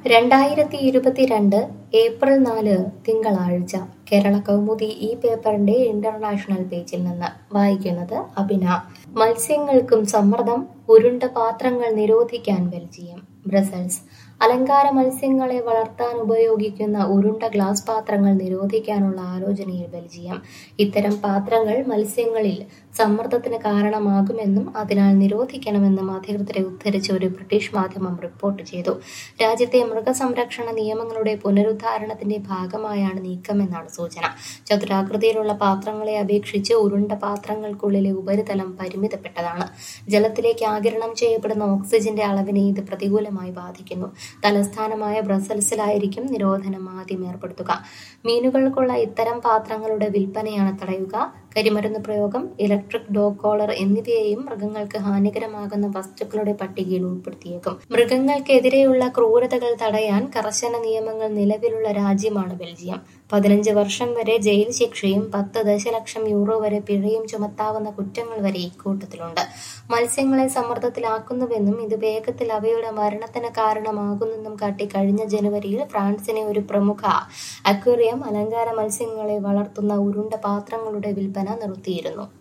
രണ്ടായിരത്തി ഇരുപത്തിരണ്ട് ഏപ്രിൽ നാല് തിങ്കളാഴ്ച കേരള കൗമുദി ഈ പേപ്പറിന്റെ ഇന്റർനാഷണൽ പേജിൽ നിന്ന് വായിക്കുന്നത് അഭിന മത്സ്യങ്ങൾക്കും സമ്മർദ്ദം ഉരുണ്ട പാത്രങ്ങൾ നിരോധിക്കാൻ ബെൽജിയം ബ്രസൽസ് അലങ്കാര മത്സ്യങ്ങളെ വളർത്താൻ ഉപയോഗിക്കുന്ന ഉരുണ്ട ഗ്ലാസ് പാത്രങ്ങൾ നിരോധിക്കാനുള്ള ആലോചനയിൽ ബെൽജിയം ഇത്തരം പാത്രങ്ങൾ മത്സ്യങ്ങളിൽ സമ്മർദ്ദത്തിന് കാരണമാകുമെന്നും അതിനാൽ നിരോധിക്കണമെന്നും അധികൃതരെ ഉദ്ധരിച്ച് ഒരു ബ്രിട്ടീഷ് മാധ്യമം റിപ്പോർട്ട് ചെയ്തു രാജ്യത്തെ മൃഗസംരക്ഷണ നിയമങ്ങളുടെ പുനരുദ്ധാരണത്തിന്റെ ഭാഗമായാണ് നീക്കമെന്നാണ് സൂചന ചതുരാകൃതിയിലുള്ള പാത്രങ്ങളെ അപേക്ഷിച്ച് ഉരുണ്ട പാത്രങ്ങൾക്കുള്ളിലെ ഉപരിതലം പരിമിതപ്പെട്ടതാണ് ജലത്തിലേക്ക് ആകിരണം ചെയ്യപ്പെടുന്ന ഓക്സിജന്റെ അളവിനെ ഇത് പ്രതികൂലമായി ബാധിക്കുന്നു തലസ്ഥാനമായ ബ്രസൽസിലായിരിക്കും നിരോധനം ആദ്യം ഏർപ്പെടുത്തുക മീനുകൾക്കുള്ള ഇത്തരം പാത്രങ്ങളുടെ വിൽപ്പനയാണ് തടയുക കരിമരുന്ന് പ്രയോഗം ഇലക്ട്രിക് ഡോഗ് കോളർ എന്നിവയെയും മൃഗങ്ങൾക്ക് ഹാനികരമാകുന്ന വസ്തുക്കളുടെ പട്ടികയിൽ ഉൾപ്പെടുത്തിയേക്കും മൃഗങ്ങൾക്കെതിരെയുള്ള ക്രൂരതകൾ തടയാൻ കർശന നിയമങ്ങൾ നിലവിലുള്ള രാജ്യമാണ് ബെൽജിയം പതിനഞ്ച് വർഷം വരെ ജയിൽ ശിക്ഷയും പത്ത് ദശലക്ഷം യൂറോ വരെ പിഴയും ചുമത്താവുന്ന കുറ്റങ്ങൾ വരെ ഇക്കൂട്ടത്തിലുണ്ട് മത്സ്യങ്ങളെ സമ്മർദ്ദത്തിലാക്കുന്നുവെന്നും ഇത് വേഗത്തിൽ അവയുടെ മരണത്തിന് കാരണമാകുന്നെന്നും കാട്ടി കഴിഞ്ഞ ജനുവരിയിൽ ഫ്രാൻസിനെ ഒരു പ്രമുഖ അക്വേറിയം അലങ്കാര മത്സ്യങ്ങളെ വളർത്തുന്ന ഉരുണ്ട പാത്രങ്ങളുടെ വിൽപ്പന നിർത്തിയിരുന്നു